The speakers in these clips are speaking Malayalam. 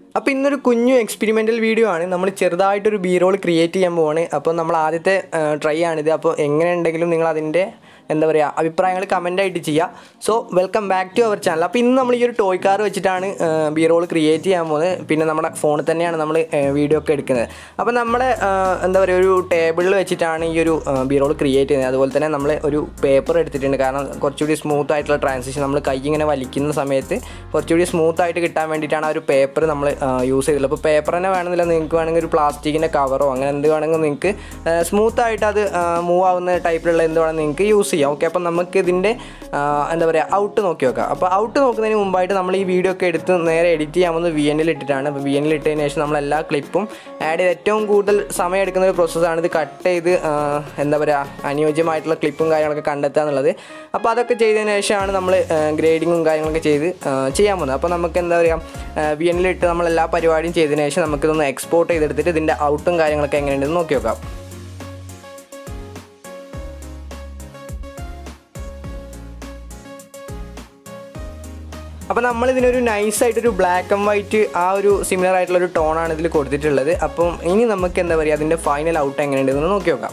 അപ്പോൾ ഇന്നൊരു കുഞ്ഞു എക്സ്പെരിമെൻ്റൽ വീഡിയോ ആണ് നമ്മൾ ചെറുതായിട്ടൊരു ബി റോൾ ക്രിയേറ്റ് ചെയ്യാൻ പോവാണ് അപ്പോൾ നമ്മൾ ആദ്യത്തെ ട്രൈ ആണിത് അപ്പോൾ എങ്ങനെ ഉണ്ടെങ്കിലും നിങ്ങൾ അതിൻ്റെ എന്താ പറയുക അഭിപ്രായങ്ങൾ കമൻ്റ് ആയിട്ട് ചെയ്യുക so welcome back to our channel അപ്പോൾ ഇന്ന് നമ്മൾ ഈ ഒരു ടോയ് കാർ വെച്ചിട്ടാണ് ബി റോൾ ക്രിയേറ്റ് ചെയ്യാൻ പോകുന്നത് പിന്നെ നമ്മുടെ ഫോണിൽ തന്നെയാണ് നമ്മൾ വീഡിയോ ഒക്കെ എടുക്കുന്നത് അപ്പോൾ നമ്മുടെ എന്താ പറയുക ഒരു ടേബിളിൽ വെച്ചിട്ടാണ് ഈ ഒരു ബി റോൾ ക്രിയേറ്റ് ചെയ്യുന്നത് അതുപോലെ തന്നെ നമ്മൾ ഒരു പേപ്പർ എടുത്തിട്ടുണ്ട് കാരണം കുറച്ചുകൂടി സ്മൂത്ത് ആയിട്ടുള്ള ട്രാൻസിഷൻ നമ്മൾ കൈ ഇങ്ങനെ വലിക്കുന്ന സമയത്ത് കുറച്ചുകൂടി സ്മൂത്ത് ആയിട്ട് കിട്ടാൻ വേണ്ടിയിട്ടാണ് ആ ഒരു പേപ്പർ നമ്മൾ യൂസ് ചെയ്തിട്ടുള്ളത് അപ്പോൾ പേപ്പർ തന്നെ വേണമെന്നില്ല നിങ്ങൾക്ക് വേണമെങ്കിൽ ഒരു പ്ലാസ്റ്റിക്കിൻ്റെ കവറോ അങ്ങനെ എന്ത് വേണമെങ്കിൽ നിങ്ങൾക്ക് സ്മൂത്ത് ആയിട്ട് അത് മൂവ് ആവുന്ന ടൈപ്പിലുള്ള എന്ത് വേണമെങ്കിൽ നിങ്ങൾക്ക് യൂസ് ചെയ്യാം ഓക്കെ അപ്പം നമുക്ക് ഇതിൻ്റെ എന്താ പറയുക ഔട്ട് നോക്കി നോക്കാം അപ്പോൾ ഔട്ട് നോക്കുന്നതിന് മുമ്പായിട്ട് നമ്മൾ ഈ വീഡിയോ ഒക്കെ എടുത്ത് നേരെ എഡിറ്റ് ചെയ്യാമെന്ന് വി എനിൽ ഇട്ടിട്ടാണ് അപ്പോൾ വി എനിൽ ഇട്ടതിന് ശേഷം നമ്മൾ എല്ലാ ക്ലിപ്പും ആഡ് ചെയ്ത് ഏറ്റവും കൂടുതൽ സമയം എടുക്കുന്ന ഒരു പ്രോസസ്സാണ് ഇത് കട്ട് ചെയ്ത് എന്താ പറയുക അനുയോജ്യമായിട്ടുള്ള ക്ലിപ്പും കാര്യങ്ങളൊക്കെ കണ്ടെത്തുക എന്നുള്ളത് അപ്പോൾ അതൊക്കെ ചെയ്തതിന് ശേഷമാണ് നമ്മൾ ഗ്രേഡിങ്ങും കാര്യങ്ങളൊക്കെ ചെയ്ത് ചെയ്യാൻ പോകുന്നത് അപ്പോൾ നമുക്ക് എന്താ പറയുക വി എനിൽ ഇട്ട് നമ്മൾ എല്ലാ പരിപാടിയും ചെയ്തതിന് ശേഷം നമുക്കിതൊന്ന് എക്സ്പോർട്ട് ചെയ്തെടുത്തിട്ട് ഇതിൻ്റെ ഔട്ടും കാര്യങ്ങളൊക്കെ എങ്ങനെയുണ്ടെന്ന് നോക്കി നോക്കാം അപ്പോൾ നമ്മൾ ഇതിനൊരു നൈസായിട്ടൊരു ബ്ലാക്ക് ആൻഡ് വൈറ്റ് ആ ഒരു സിമിലർ ആയിട്ടുള്ള ഒരു ടോണാണ് ഇതിൽ കൊടുത്തിട്ടുള്ളത് അപ്പം ഇനി നമുക്ക് എന്താ പറയുക അതിൻ്റെ ഫൈനൽ ഔട്ട് എങ്ങനെയുണ്ടെന്ന് നോക്കി നോക്കാം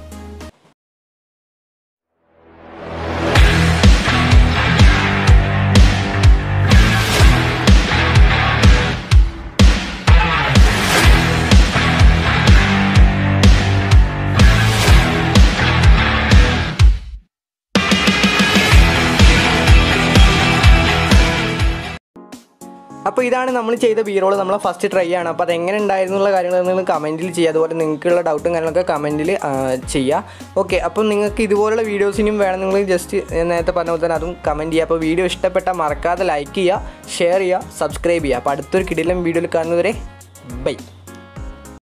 അപ്പോൾ ഇതാണ് നമ്മൾ ചെയ്ത ബീറോൾ നമ്മളെ ഫസ്റ്റ് ട്രൈ ആണ് അപ്പോൾ അത് എങ്ങനെ ഉണ്ടായിരുന്നു എന്നുള്ള കാര്യങ്ങൾ നിങ്ങൾ കമൻറ്റിൽ ചെയ്യുക അതുപോലെ നിങ്ങൾക്കുള്ള ഡൗട്ടും കാര്യങ്ങളൊക്കെ കമൻറ്റിൽ ചെയ്യുക ഓക്കെ അപ്പോൾ നിങ്ങൾക്ക് ഇതുപോലുള്ള വീഡിയോസിനും വേണം നിങ്ങൾ ജസ്റ്റ് നേരത്തെ പറഞ്ഞ പോലെ തന്നെ അതും കമൻറ്റ് ചെയ്യുക അപ്പോൾ വീഡിയോ ഇഷ്ടപ്പെട്ടാൽ മറക്കാതെ ലൈക്ക് ചെയ്യുക ഷെയർ ചെയ്യുക സബ്സ്ക്രൈബ് ചെയ്യുക അപ്പോൾ അടുത്തൊരു കിടിലം വീഡിയോയിൽ കാണുന്നവരെ ബൈ